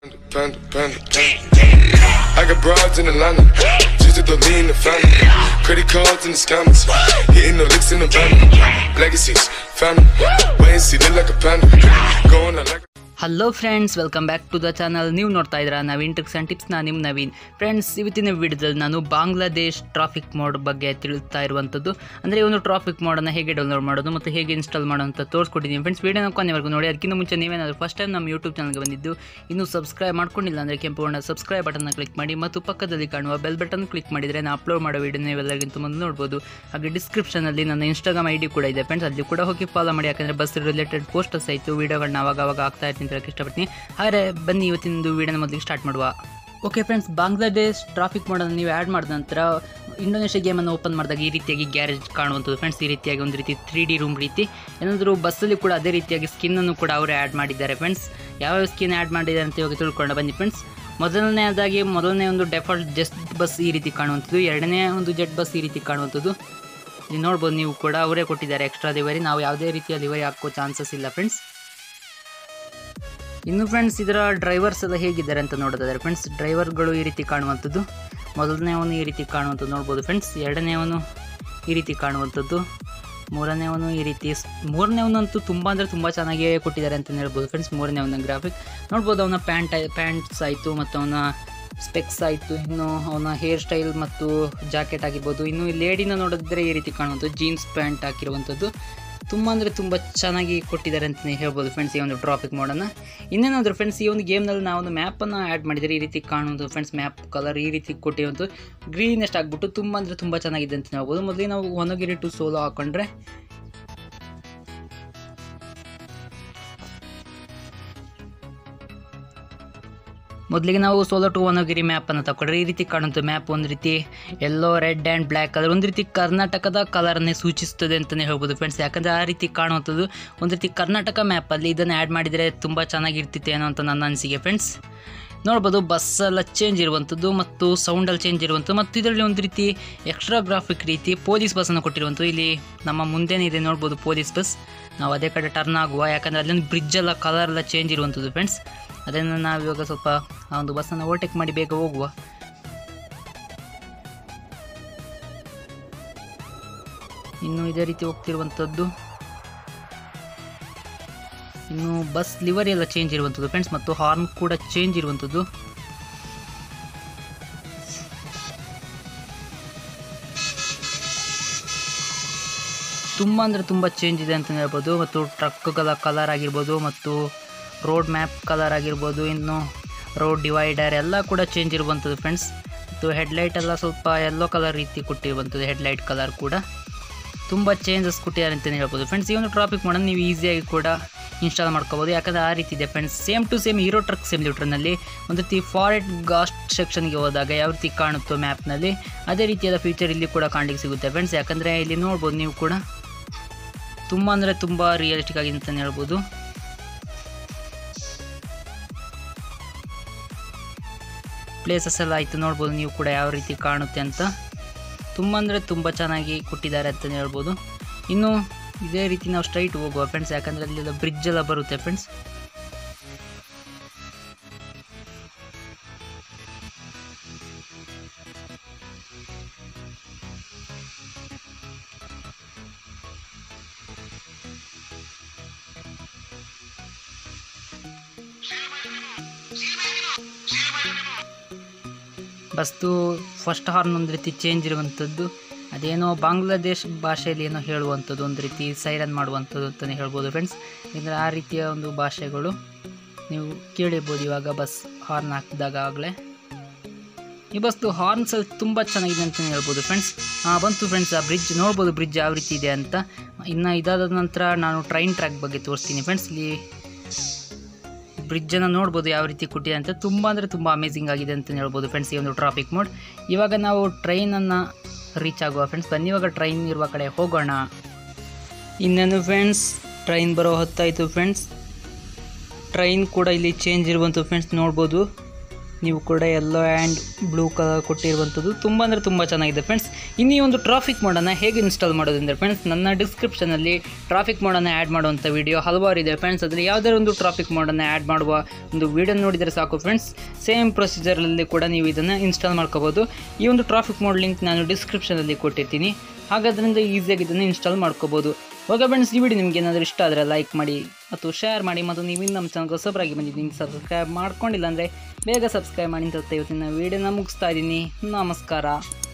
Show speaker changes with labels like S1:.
S1: Panda, panda, panda. I got broads in Atlanta. Just to lean the family. Credit cards in the scammers. Hitting the licks in the van. Legacies, family. Wait and see, look like a panda. Going out like a
S2: hello friends welcome back to the channel ನೀವು ನೋಡ್ತಾ ಇದ್ದೀರಾ Naveen tricks and tips ನಾನು ನಿಮ್ಮ Naveen friends ಇವತ್ತಿನ ವಿಡಿಯೋದಲ್ಲಿ ನಾನು Bangladesh traffic mode ಬಗ್ಗೆ ತಿಳಿಸ್ತಾ ಇರುವಂಥದ್ದು ಅಂದರೆ ಈ ಒಂದು ಟ್ರಾಫಿಕ್ ಮೋಡನ್ನು ಹೇಗೆ ಡೌನ್ಲೋಡ್ ಮಾಡೋದು ಮತ್ತು ಹೇಗೆ ಇನ್ಸ್ಟಾಲ್ ಮಾಡೋದು ತೋರಿಸ್ಕೊಟ್ಟಿದ್ದೀನಿ ಫ್ರೆಂಡ್ಸ್ ವೀಡಿಯೋನ ಕೊನೆವರೆಗೂ ನೋಡಿ ಅದಕ್ಕಿಂತ ಮುಂಚೆ ನೀವೇನಾದರೂ ಫಸ್ಟ್ ಟೈಮ್ ನಮ್ಮ ಯೂಟ್ಯೂಬ್ ಚಾನಲ್ಗೆ ಬಂದಿದ್ದು ಇನ್ನೂ ಸಬ್ಸ್ಕ್ರೈಬ್ ಮಾಡ್ಕೊಂಡಿಲ್ಲ ಅಂದರೆ ಕೆಂಪು ಬಣ್ಣ ಸಬ್ಸ್ಕ್ರೈಬ್ ಬಟನ್ನ ಕ್ಲಿಕ್ ಮಾಡಿ ಮತ್ತು ಪಕ್ಕದಲ್ಲಿ ಕಾಣುವ ಬೆಲ್ ಬಟನ್ ಕ್ಲಿಕ್ ಮಾಡಿದರೆ ನಾನು ಅಪ್ಲೋಡ್ ಮಾಡೋ ವೀಡಿಯೋ ನೀವೆಲ್ಲರಿಗಿಂತ ಮುಂದೆ ನೋಡ್ಬೋದು ಹಾಗೆ ಡಿಸ್ಕ್ರಿಪ್ಷನಲ್ಲಿ ನನ್ನ ಇನ್ಸ್ಟಾಗ್ರಾಮ್ ಐ ಡಿ ಕೂಡ ಇದೆ ಫ್ರೆಂಡ್ಸ್ ಅಲ್ಲಿ ಕೂಡ ಹೋಗಿ ಫಾಲೋ ಮಾಡಿ ಯಾಕಂದರೆ ಬಸ್ ರಿಲೇಟೆಡ್ ಪೋಸ್ಟರ್ಸ್ ಆಯಿತು ವೀಡಿಯೋಗಳನ್ನ ಅವಾಗ ಅವಾಗ ಆಗ್ತಾ ಇರ್ತೀನಿ ಅಂತ ಹೇಳಕ್ಕೆ ಇಷ್ಟಪಡ್ತೀನಿ ಹಾಗೆ ಬನ್ನಿ ಇವತ್ತಿನ ವೀಡಿಯೋನ ಮೊದಲಿಗೆ ಸ್ಟಾರ್ಟ್ ಮಾಡುವ ಓಕೆ ಫ್ರೆಂಡ್ಸ್ ಬಾಂಗ್ಲಾದೇಶ್ ಟ್ರಾಫಿಕ್ ಮಾಡೋದನ್ನು ನೀವು ಆ್ಯಡ್ ಮಾಡಿದ ನಂತರ ಇಂಡೋನೇಷ್ಯಾ ಗೇಮನ್ನು ಓಪನ್ ಮಾಡಿದಾಗ ಈ ರೀತಿಯಾಗಿ ಗ್ಯಾರೇಜ್ ಕಾಣುವಂಥದ್ದು ಫ್ರೆಂಡ್ಸ್ ಈ ರೀತಿಯಾಗಿ ಒಂದು ರೀತಿ ತ್ರೀ ಡಿ ರೂಮ್ ರೀತಿ ಏನಾದರೂ ಬಸ್ಸಲ್ಲಿ ಕೂಡ ಅದೇ ರೀತಿಯಾಗಿ ಸ್ಕಿನ್ನನ್ನು ಕೂಡ ಅವರೇ ಆ್ಯಡ್ ಮಾಡಿದ್ದಾರೆ ಫ್ರೆಂಡ್ಸ್ ಯಾವ್ಯಾವ ಸ್ಕಿನ್ ಆ್ಯಡ್ ಮಾಡಿದ್ದಾರೆ ಅಂತ ಇವಾಗ ತಿಳ್ಕೊಂಡು ಬನ್ನಿ ಫ್ರೆಂಡ್ಸ್ ಮೊದಲನೇದಾಗಿ ಮೊದಲನೇ ಒಂದು ಡೆಫಾಲ್ಟ್ ಜಸ್ಟ್ ಬಸ್ ಈ ರೀತಿ ಕಾಣುವಂಥದ್ದು ಎರಡನೇ ಒಂದು ಜೆಟ್ ಬಸ್ ಈ ರೀತಿ ಕಾಣುವಂಥದ್ದು ಇಲ್ಲಿ ನೋಡ್ಬೋದು ನೀವು ಕೂಡ ಅವರೇ ಕೊಟ್ಟಿದ್ದಾರೆ ಎಕ್ಸ್ಟ್ರಾ ಲಿವರಿ ನಾವು ಯಾವುದೇ ರೀತಿಯ ಲಿವರಿ ಹಾಕೋ ಚಾನ್ಸಸ್ ಇಲ್ಲ ಫ್ರೆಂಡ್ಸ್ ಇನ್ನು ಫ್ರೆಂಡ್ಸ್ ಇದರ ಡ್ರೈವರ್ಸ್ ಎಲ್ಲ ಹೇಗಿದ್ದಾರೆ ಅಂತ ನೋಡೋದಾದ್ರೆ ಫ್ರೆಂಡ್ಸ್ ಡ್ರೈವರ್ಗಳು ಈ ರೀತಿ ಕಾಣುವಂಥದ್ದು ಮೊದಲನೇವನು ಈ ರೀತಿ ಕಾಣುವಂಥದ್ದು ನೋಡ್ಬೋದು ಫ್ರೆಂಡ್ಸ್ ಎರಡನೇವನು ಈ ರೀತಿ ಕಾಣುವಂಥದ್ದು ಮೂರನೇವನು ಈ ರೀತಿ ಮೂರನೇವನಂತೂ ತುಂಬ ಅಂದರೆ ತುಂಬ ಚೆನ್ನಾಗಿ ಕೊಟ್ಟಿದ್ದಾರೆ ಅಂತ ಹೇಳ್ಬೋದು ಫ್ರೆಂಡ್ಸ್ ಮೂರನೇವನ ಗ್ರಾಫಿಕ್ ನೋಡ್ಬೋದು ಅವನ ಪ್ಯಾಂಟ್ ಪ್ಯಾಂಟ್ಸ್ ಆಯಿತು ಮತ್ತು ಅವನ ಸ್ಪೆಕ್ಸ್ ಆಯಿತು ಇನ್ನು ಅವನ ಹೇರ್ ಸ್ಟೈಲ್ ಮತ್ತು ಜಾಕೆಟ್ ಆಗಿರ್ಬೋದು ಇನ್ನು ಈ ಲೇಡಿನ ನೋಡಿದ್ರೆ ಈ ರೀತಿ ಕಾಣುವಂಥದ್ದು ಜೀನ್ಸ್ ಪ್ಯಾಂಟ್ ಹಾಕಿರುವಂಥದ್ದು ತುಂಬ ಅಂದರೆ ತುಂಬ ಚೆನ್ನಾಗಿ ಕೊಟ್ಟಿದ್ದಾರೆ ಅಂತಲೇ ಹೇಳ್ಬೋದು ಫ್ರೆಂಡ್ಸ್ ಈ ಒಂದು ಟ್ರಾಫಿಕ್ ಮೋಡನ್ನು ಇನ್ನೇನಾದರೂ ಫ್ರೆಂಡ್ಸ್ ಈ ಒಂದು ಗೇಮ್ನಲ್ಲಿ ನಾವು ಒಂದು ಮ್ಯಾಪನ್ನು ಆ್ಯಡ್ ಮಾಡಿದರೆ ಈ ರೀತಿ ಕಾಣುವುದು ಫ್ರೆಂಡ್ಸ್ ಮ್ಯಾಪ್ ಕಲರ್ ಈ ರೀತಿ ಕೊಟ್ಟಿರುವಂಥದ್ದು ಗ್ರೀನೆಸ್ಟ್ ಆಗಿಬಿಟ್ಟು ತುಂಬ ಅಂದರೆ ತುಂಬ ಚೆನ್ನಾಗಿದೆ ಅಂತ ಹೇಳ್ಬೋದು ಮೊದಲಿಗೆ ನಾವು ಒನಗಿರಿ ಟು ಸೋಲೋ ಹಾಕೊಂಡ್ರೆ ಮೊದಲಿಗೆ ನಾವು ಸೋಲೋ ಟು ಒನಗಿರಿ ಮ್ಯಾಪನ್ನು ತಗೊಂಡ್ರೆ ಈ ರೀತಿ ಕಾಣುತ್ತೆ ಮ್ಯಾಪ್ ಒಂದು ರೀತಿ ಎಲ್ಲೋ ರೆಡ್ ಆ್ಯಂಡ್ ಬ್ಲ್ಯಾಕ್ ಕಲರ್ ಒಂದು ರೀತಿ ಕರ್ನಾಟಕದ ಕಲರನ್ನೇ ಸೂಚಿಸ್ತದೆ ಅಂತಲೇ ಹೇಳ್ಬೋದು ಫ್ರೆಂಡ್ಸ್ ಯಾಕಂದರೆ ಆ ರೀತಿ ಕಾಣುವಂಥದ್ದು ಒಂದು ರೀತಿ ಕರ್ನಾಟಕ ಮ್ಯಾಪಲ್ಲಿ ಇದನ್ನು ಆ್ಯಡ್ ಮಾಡಿದರೆ ತುಂಬ ಚೆನ್ನಾಗಿರ್ತಿತ್ತು ಏನೋ ಅಂತ ನನ್ನ ಅನಿಸಿಕೆ ಫ್ರೆಂಡ್ಸ್ ನೋಡ್ಬೋದು ಬಸ್ಸೆಲ್ಲ ಚೇಂಜ್ ಇರುವಂಥದ್ದು ಮತ್ತು ಸೌಂಡಲ್ಲಿ ಚೇಂಜ್ ಇರುವಂಥದ್ದು ಮತ್ತು ಇದರಲ್ಲಿ ಒಂದು ರೀತಿ ಎಕ್ಸ್ಟ್ರಾ ಗ್ರಾಫಿಕ್ ರೀತಿ ಪೊಲೀಸ್ ಬಸ್ಸನ್ನು ಕೊಟ್ಟಿರುವಂಥದ್ದು ಇಲ್ಲಿ ನಮ್ಮ ಮುಂದೆನೇ ಇದೆ ನೋಡ್ಬೋದು ಪೊಲೀಸ್ ಬಸ್ ನಾವು ಅದೇ ಕಡೆ ಟರ್ನ್ ಆಗುವ ಯಾಕಂದರೆ ಅಲ್ಲೊಂದು ಬ್ರಿಡ್ಜೆಲ್ಲ ಕಲರ್ ಎಲ್ಲ ಚೇಂಜ್ ಇರುವಂಥದ್ದು ಫ್ರೆಂಡ್ಸ್ ಅದನ್ನು ನಾವು ಇವಾಗ ಸ್ವಲ್ಪ ಆ ಒಂದು ಬಸ್ಸನ್ನು ಓವರ್ಟೇಕ್ ಮಾಡಿ ಬೇಗ ಹೋಗುವ ಇನ್ನು ಇದೇ ರೀತಿ ಹೋಗ್ತಿರುವಂಥದ್ದು ಇನ್ನು ಬಸ್ ಲಿವರಿ ಎಲ್ಲ ಚೇಂಜ್ ಇರುವಂಥದ್ದು ಫ್ರೆಂಡ್ಸ್ ಮತ್ತು ಹಾರ್ನ್ ಕೂಡ ಚೇಂಜ್ ಇರುವಂಥದ್ದು ತುಂಬ ಅಂದರೆ ತುಂಬ ಚೇಂಜ್ ಇದೆ ಅಂತ ಹೇಳ್ಬೋದು ಮತ್ತು ಟ್ರಕ್ಗಳ ಕಲರ್ ಆಗಿರ್ಬೋದು ಮತ್ತು ರೋಡ್ ಮ್ಯಾಪ್ ಕಲರ್ ಆಗಿರ್ಬೋದು ಇನ್ನು ರೋಡ್ ಡಿವೈಡರ್ ಎಲ್ಲ ಕೂಡ ಚೇಂಜ್ ಇರುವಂಥದ್ದು ಫ್ರೆಂಡ್ಸ್ ಮತ್ತು ಹೆಡ್ಲೈಟ್ ಎಲ್ಲ ಸ್ವಲ್ಪ ಯೆಲ್ಲೋ ಕಲರ್ ರೀತಿ ಕೊಟ್ಟಿರುವಂಥದ್ದು ಹೆಡ್ಲೈಟ್ ಕಲರ್ ಕೂಡ ತುಂಬ ಚೇಂಜಸ್ ಕೊಟ್ಟಿದ್ದಾರೆ ಅಂತಲೇ ಹೇಳ್ಬೋದು ಫ್ರೆಂಡ್ಸ್ ಈ ಒಂದು ಟ್ರಾಫಿಕ್ ಮಾಡೋದು ನೀವು ಈಸಿಯಾಗಿ ಕೂಡ ಇನ್ಸ್ಟಾಲ್ ಮಾಡ್ಕೋಬೋದು ಯಾಕಂದರೆ ಆ ರೀತಿ ಇದೆ friends same to same hero truck ಸಿಮ್ಯೂಟ್ರ್ನಲ್ಲಿ ಒಂದು ರೀತಿ ಫಾರೆಟ್ ಗಾಸ್ಟ್ ಸೆಕ್ಷನ್ಗೆ ಹೋದಾಗ ಯಾವ ರೀತಿ ಕಾಣುತ್ತೋ ಮ್ಯಾಪ್ನಲ್ಲಿ ಅದೇ ರೀತಿಯಾದ ಫೀಚರ್ ಇಲ್ಲಿ ಕೂಡ ಕಾಣಲಿಕ್ಕೆ ಸಿಗುತ್ತೆ ಫ್ರೆಂಡ್ಸ್ ಯಾಕಂದರೆ ಇಲ್ಲಿ ನೋಡ್ಬೋದು ನೀವು ಕೂಡ ತುಂಬ ಅಂದರೆ ತುಂಬ ರಿಯಲಿಸ್ಟಿಕ್ ಆಗಿದೆ ಅಂತಲೇ ಹೇಳ್ಬೋದು ಪ್ಲೇಸಸ್ ಎಲ್ಲ ಆಯಿತು ನೋಡ್ಬೋದು ನೀವು ಕೂಡ ಯಾವ ರೀತಿ ಕಾಣುತ್ತೆ ಅಂತ ತುಂಬ ಅಂದರೆ ತುಂಬ ಚೆನ್ನಾಗಿ ಕೊಟ್ಟಿದ್ದಾರೆ ಅಂತಲೇ ಹೇಳ್ಬೋದು ಇನ್ನು ಇದೇ ರೀತಿ ನಾವು ಸ್ಟ್ರೈಟ್ ಹೋಗುವ ಫ್ರೆಂಡ್ಸ್ ಯಾಕಂದರೆ ಅಲ್ಲೆಲ್ಲ ಬ್ರಿಡ್ಜ್ ಎಲ್ಲ ಬರುತ್ತೆ ಫ್ರೆಂಡ್ಸ್ ಬಸ್ದು ಫಸ್ಟ್ ಹಾರ್ನ್ ಒಂದು ರೀತಿ ಚೇಂಜ್ ಇರುವಂಥದ್ದು ಅದೇನೋ ಬಾಂಗ್ಲಾದೇಶ್ ಭಾಷೆಯಲ್ಲಿ ಏನೋ ಹೇಳುವಂಥದ್ದು ಒಂದು ರೀತಿ ಸೈರನ್ ಮಾಡುವಂಥದ್ದು ಅಂತಲೇ ಹೇಳ್ಬೋದು ಫ್ರೆಂಡ್ಸ್ ಅಂದರೆ ಆ ರೀತಿಯ ಒಂದು ಭಾಷೆಗಳು ನೀವು ಕೇಳಿರ್ಬೋದು ಇವಾಗ ಬಸ್ ಹಾರ್ನ್ ಹಾಕಿದಾಗ ಆಗಲೇ ಈ ಬಸ್ದು ಹಾರ್ನ್ಸ್ ತುಂಬ ಚೆನ್ನಾಗಿದೆ ಅಂತಲೇ ಹೇಳ್ಬೋದು ಫ್ರೆಂಡ್ಸ್ ಬಂತು ಫ್ರೆಂಡ್ಸ್ ಆ ಬ್ರಿಡ್ಜ್ ನೋಡ್ಬೋದು ಬ್ರಿಡ್ಜ್ ಯಾವ ರೀತಿ ಇದೆ ಅಂತ ಇನ್ನು ಇದಾದ ನಂತರ ನಾನು ಟ್ರೈನ್ ಟ್ರ್ಯಾಕ್ ಬಗ್ಗೆ ತೋರಿಸ್ತೀನಿ ಫ್ರೆಂಡ್ಸ್ ಇಲ್ಲಿ ಬ್ರಿಡ್ಜನ್ನು ನೋಡ್ಬೋದು ಯಾವ ರೀತಿ ಕೊಟ್ಟಿದೆ ಅಂತ ತುಂಬ ಅಂದರೆ ತುಂಬ ಅಮೇಝಿಂಗ್ ಆಗಿದೆ ಅಂತ ಹೇಳ್ಬೋದು ಫ್ರೆಂಡ್ಸ್ ಈ ಒಂದು ಟ್ರಾಫಿಕ್ ಮೋಡ್ ಇವಾಗ ನಾವು ಟ್ರೈನನ್ನು ರೀಚ್ ಆಗುವ ಫ್ರೆಂಡ್ಸ್ ಬನ್ನಿ ಇವಾಗ ಟ್ರೈನ್ ಇರುವ ಕಡೆ ಹೋಗೋಣ ಇನ್ನೇನು ಫ್ರೆಂಡ್ಸ್ ಟ್ರೈನ್ ಬರೋ ಹೊತ್ತಾಯಿತು ಫ್ರೆಂಡ್ಸ್ ಟ್ರೈನ್ ಕೂಡ ಇಲ್ಲಿ ಚೇಂಜ್ ಇರುವಂಥ ಫ್ರೆಂಡ್ಸ್ ನೋಡ್ಬೋದು ನೀವು ಕೂಡ ಎಲ್ಲೋ ಆ್ಯಂಡ್ ಬ್ಲೂ ಕಲರ್ ಕೊಟ್ಟಿರುವಂಥದ್ದು ತುಂಬ ಅಂದರೆ ತುಂಬ ಚೆನ್ನಾಗಿದೆ ಫ್ರೆಂಡ್ಸ್ ಇನ್ನು ಈ ಒಂದು ಟ್ರಾಫಿಕ್ ಮೋಡನ್ನು ಹೇಗೆ ಇನ್ಸ್ಟಾಲ್ ಮಾಡೋದಂದರೆ ಫ್ರೆಂಡ್ಸ್ ನನ್ನ ಡಿಸ್ಕ್ರಿಪ್ಷನಲ್ಲಿ ಟ್ರಾಫಿಕ್ ಮೋಡನ್ನು ಆ್ಯಡ್ ಮಾಡುವಂಥ ವಿಡಿಯೋ ಹಲವಾರು ಇದೆ ಫ್ರೆಂಡ್ಸ್ ಅದರಲ್ಲಿ ಯಾವುದೇ ಒಂದು ಟ್ರಾಫಿಕ್ ಮೋಡನ್ನು ಆ್ಯಡ್ ಮಾಡುವ ಒಂದು ವಿಡಿಯೋ ನೋಡಿದರೆ ಸಾಕು ಫ್ರೆಂಡ್ಸ್ ಸೇಮ್ ಪ್ರೊಸೀಜರಲ್ಲಿ ಕೂಡ ನೀವು ಇದನ್ನು ಇನ್ಸ್ಟಾಲ್ ಮಾಡ್ಕೋಬೋದು ಈ ಒಂದು ಟ್ರಾಫಿಕ್ ಮೋಡ್ ಲಿಂಕ್ ನಾನು ಡಿಸ್ಕ್ರಿಪ್ಷನಲ್ಲಿ ಕೊಟ್ಟಿರ್ತೀನಿ ಹಾಗಾದ್ರಿಂದ ಈಸಿಯಾಗಿ ಇದನ್ನು ಇನ್ಸ್ಟಾಲ್ ಮಾಡ್ಕೋಬೋದು ಓಕೆ ಫ್ರೆಂಡ್ಸ್ ಈ ವಿಡಿಯೋ ನಿಮಗೆ ಏನಾದರೂ ಇಷ್ಟ ಆದರೆ ಲೈಕ್ ಮಾಡಿ ಮತ್ತು ಶೇರ್ ಮಾಡಿ ಮತ್ತು ನೀವು ಇನ್ನು ನಮ್ಮ ಚಾನಲ್ ಹೊಸಬರಾಗಿ ಬಂದಿದ್ದೀನಿ ಸಬ್ಸ್ಕ್ರೈಬ್ ಮಾಡ್ಕೊಂಡಿಲ್ಲ ಅಂದರೆ ಬೇಗ ಸಬ್ಸ್ಕ್ರೈಬ್ ಮಾಡಿ ಅಂತ ಹೇಳ್ತಾ ಇವತ್ತಿನ ವಿಡಿಯೋನ ಮುಗಿಸ್ತಾ ಇದ್ದೀನಿ ನಮಸ್ಕಾರ